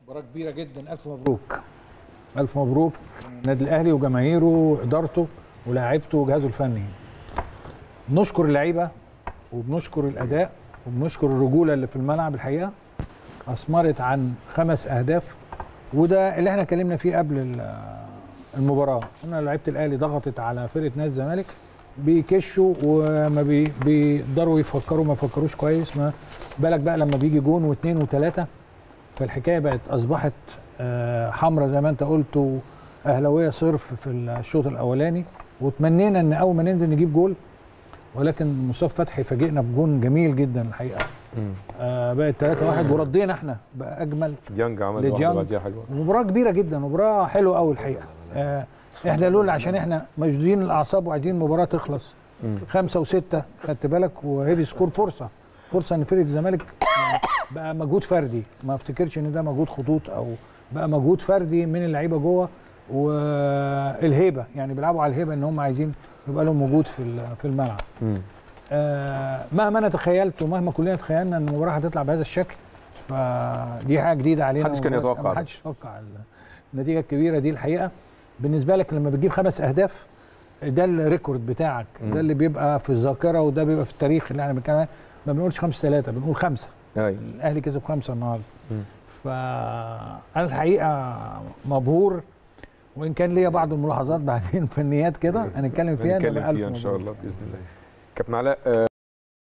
مباراه كبيره جدا الف مبروك الف مبروك النادي الاهلي وجماهيره وادارته ولاعيبته وجهازه الفني نشكر اللعيبه وبنشكر الاداء وبنشكر الرجوله اللي في الملعب الحقيقه اثمرت عن خمس اهداف وده اللي احنا اتكلمنا فيه قبل ال- المباراه قلنا لعيبه الاهلي ضغطت على فرقه نادي الزمالك بيكشوا وما بي- بيقدروا يفكروا ما يفكروش كويس ما بالك بقى لما بيجي جون واثنين وثلاثه فالحكايه بقت اصبحت آه، حمرة زي ما انت قلت واهلاويه صرف في الشوط الاولاني وتمنينا ان اول ما ننزل نجيب جول ولكن مصطفى فتحي فاجئنا بجون جميل جدا الحقيقه آه بقت 3 1 وردينا احنا بقى اجمل ديانج عمل لديانج. واحده بعديها حلوه مباراه كبيره جدا مباراه حلوه قوي الحقيقه آه احنا لولا عشان احنا مشدودين الاعصاب وعايزين المباراه تخلص مم. خمسة وستة خدت بالك وهيفي سكور فرصة فرصة ان فرقة الزمالك بقى مجهود فردي ما افتكرش ان ده مجهود خطوط او بقى مجهود فردي من اللعيبة جوه والهيبة يعني بيلعبوا على الهيبة ان هم عايزين يبقى لهم وجود في ال- في الملعب مم. آه، مهما انا تخيلت ومهما كلنا تخيلنا ان المباراه هتطلع بهذا الشكل فدي حاجه جديده علينا محدش كان يتوقع ده. ما حدش يتوقع ال- النتيجه الكبيره دي الحقيقه بالنسبه لك لما بتجيب خمس اهداف ده الريكورد بتاعك مم. ده اللي بيبقى في الذاكره وده بيبقى في التاريخ اللي احنا بنتكلم عليه. ما بنقولش خمسة ثلاثة بنقول خمسة ايوه الاهلي كسب خمسة النهارده مم. فانا الحقيقه مبهور وان كان ليا بعض الملاحظات بعدين فنيات كده هنتكلم فيها هنتكلم إنما ألف فيها ان شاء مبروك. الله باذن الله كابتن علاء آه،